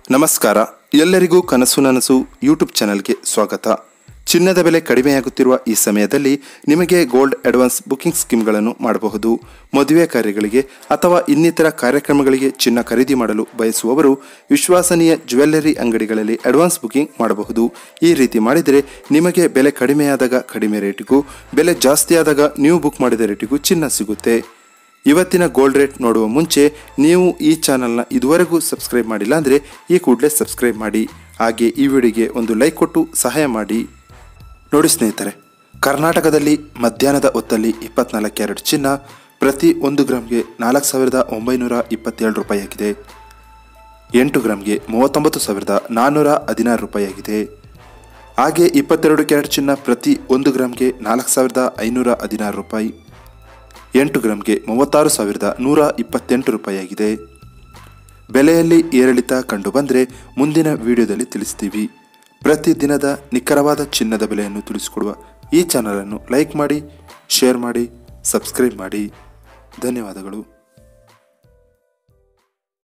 ನಮಸ್ಕಾರ ಎಲ್ಲರಿಗೂ ಕನಸು ನನಸು ಯೂಟ್ಯೂಬ್ ಚಾನಲ್ಗೆ ಸ್ವಾಗತ ಚಿನ್ನದ ಬೆಲೆ ಕಡಿಮೆಯಾಗುತ್ತಿರುವ ಈ ಸಮಯದಲ್ಲಿ ನಿಮಗೆ ಗೋಲ್ಡ್ ಅಡ್ವಾನ್ಸ್ ಬುಕಿಂಗ್ ಸ್ಕೀಮ್ಗಳನ್ನು ಮಾಡಬಹುದು ಮದುವೆ ಕಾರ್ಯಗಳಿಗೆ ಅಥವಾ ಇನ್ನಿತರ ಕಾರ್ಯಕ್ರಮಗಳಿಗೆ ಚಿನ್ನ ಖರೀದಿ ಮಾಡಲು ಬಯಸುವವರು ವಿಶ್ವಾಸನೀಯ ಜ್ಯುವೆಲ್ಲರಿ ಅಂಗಡಿಗಳಲ್ಲಿ ಅಡ್ವಾನ್ಸ್ ಬುಕಿಂಗ್ ಮಾಡಬಹುದು ಈ ರೀತಿ ಮಾಡಿದರೆ ನಿಮಗೆ ಬೆಲೆ ಕಡಿಮೆಯಾದಾಗ ಕಡಿಮೆ ರೇಟಿಗೂ ಬೆಲೆ ಜಾಸ್ತಿಯಾದಾಗ ನೀವು ಬುಕ್ ಮಾಡಿದ ರೇಟಿಗೂ ಚಿನ್ನ ಸಿಗುತ್ತೆ ಇವತ್ತಿನ ಗೋಲ್ಡ್ ರೇಟ್ ನೋಡುವ ಮುಂಚೆ ನೀವು ಈ ಚಾನಲ್ನ ಇದುವರೆಗೂ ಸಬ್ಸ್ಕ್ರೈಬ್ ಮಾಡಿಲ್ಲ ಅಂದರೆ ಈ ಕೂಡಲೇ ಸಬ್ಸ್ಕ್ರೈಬ್ ಮಾಡಿ ಹಾಗೆ ಈ ವಿಡಿಯೋಗೆ ಒಂದು ಲೈಕ್ ಕೊಟ್ಟು ಸಹಾಯ ಮಾಡಿ ನೋಡಿ ಸ್ನೇಹಿತರೆ ಕರ್ನಾಟಕದಲ್ಲಿ ಮಧ್ಯಾಹ್ನದ ಹೊತ್ತಲ್ಲಿ ಇಪ್ಪತ್ನಾಲ್ಕು ಕ್ಯಾರೆಟ್ ಚಿನ್ನ ಪ್ರತಿ ಒಂದು ಗ್ರಾಮ್ಗೆ ನಾಲ್ಕು ಸಾವಿರದ ಒಂಬೈನೂರ ಇಪ್ಪತ್ತೇಳು ರೂಪಾಯಿಯಾಗಿದೆ ಎಂಟು ಗ್ರಾಮ್ಗೆ ಮೂವತ್ತೊಂಬತ್ತು ಸಾವಿರದ ನಾನ್ನೂರ ಹದಿನಾರು ರೂಪಾಯಿಯಾಗಿದೆ ಹಾಗೆ ಇಪ್ಪತ್ತೆರಡು ಕ್ಯಾರೆಟ್ ಚಿನ್ನ ಪ್ರತಿ ಒಂದು ಗ್ರಾಮ್ಗೆ ನಾಲ್ಕು ಸಾವಿರದ ಐನೂರ ಹದಿನಾರು ರೂಪಾಯಿ ಎಂಟು ಗ್ರಾಮ್ಗೆ ಮೂವತ್ತಾರು ಸಾವಿರದ ನೂರ ಇಪ್ಪತ್ತೆಂಟು ರೂಪಾಯಿಯಾಗಿದೆ ಬೆಲೆಯಲ್ಲಿ ಏರಿಳಿತ ಕಂಡುಬಂದರೆ ಮುಂದಿನ ವಿಡಿಯೋದಲ್ಲಿ ತಿಳಿಸ್ತೀವಿ ಪ್ರತಿದಿನದ ನಿಖರವಾದ ಚಿನ್ನದ ಬೆಲೆಯನ್ನು ತಿಳಿಸಿಕೊಡುವ ಈ ಚಾನಲನ್ನು ಲೈಕ್ ಮಾಡಿ ಶೇರ್ ಮಾಡಿ ಸಬ್ಸ್ಕ್ರೈಬ್ ಮಾಡಿ ಧನ್ಯವಾದಗಳು